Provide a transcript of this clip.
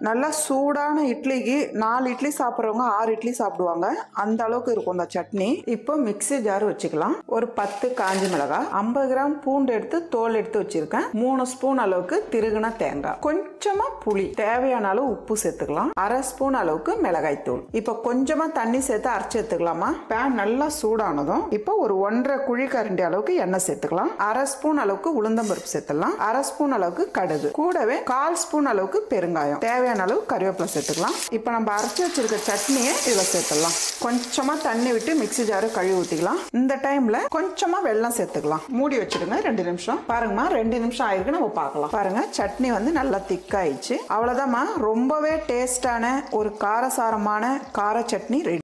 நல்லா சூடான இட்லிக்கு நாலு இட்லி சாப்பிட்றவங்க ஆறு இட்லி சாப்பிடுவாங்க அந்த அளவுக்கு இருக்கும் இந்த சட்னி இப்போ மிக்ஸி ஜார் வச்சுக்கலாம் ஒரு பத்து காஞ்சி மிளகாய் ஐம்பது கிராம் பூண்டு எடுத்து தோல் எடுத்து வச்சிருக்கேன் மூணு ஸ்பூன் அளவுக்கு திருகுன தேங்காய் கொஞ்சமா புளி தேவையான அளவு உப்பு சேர்த்துக்கலாம் அரை ஸ்பூன் அளவுக்கு மிளகாய் தூள் இப்போ கொஞ்சமா தண்ணி சேர்த்து அரைச்சு எடுத்துக்கலாமா பேன் நல்லா சூடானதும் இப்போ ஒரு ஒன்றரை குழி கரண்டி அளவுக்கு எண்ணெய் சேர்த்துக்கலாம் அரை ஸ்பூன் அளவுக்கு உளுந்தம்பருப்பு சேர்த்துக்கலாம் அரை ஸ்பூன் அளவுக்கு கடுகு கூடவே கால் ஸ்பூன் அளவுக்கு பெருங்காயம் தேவையான அளவு கறிவேப்பிலை சேர்த்துக்கலாம் இப்போ நம்ம அரைச்சி வச்சிருக்க சட்னியை இதில் சேர்த்துடலாம் கொஞ்சமா தண்ணி விட்டு மிக்ஸி ஜாரு கழுவி ஊற்றிக்கலாம் இந்த டைம்ல கொஞ்சமா வெல்லம் சேர்த்துக்கலாம் மூடி வச்சிடுங்க ரெண்டு நிமிஷம் பாருங்கம்மா ரெண்டு நிமிஷம் ஆயிருக்கு நம்ம பார்க்கலாம் பாருங்க சட்னி வந்து நல்லா திக்காயிடுச்சு அவ்வளோதாம்மா ரொம்பவே டேஸ்டான ஒரு காரசாரமான கார சட்னி ரெடி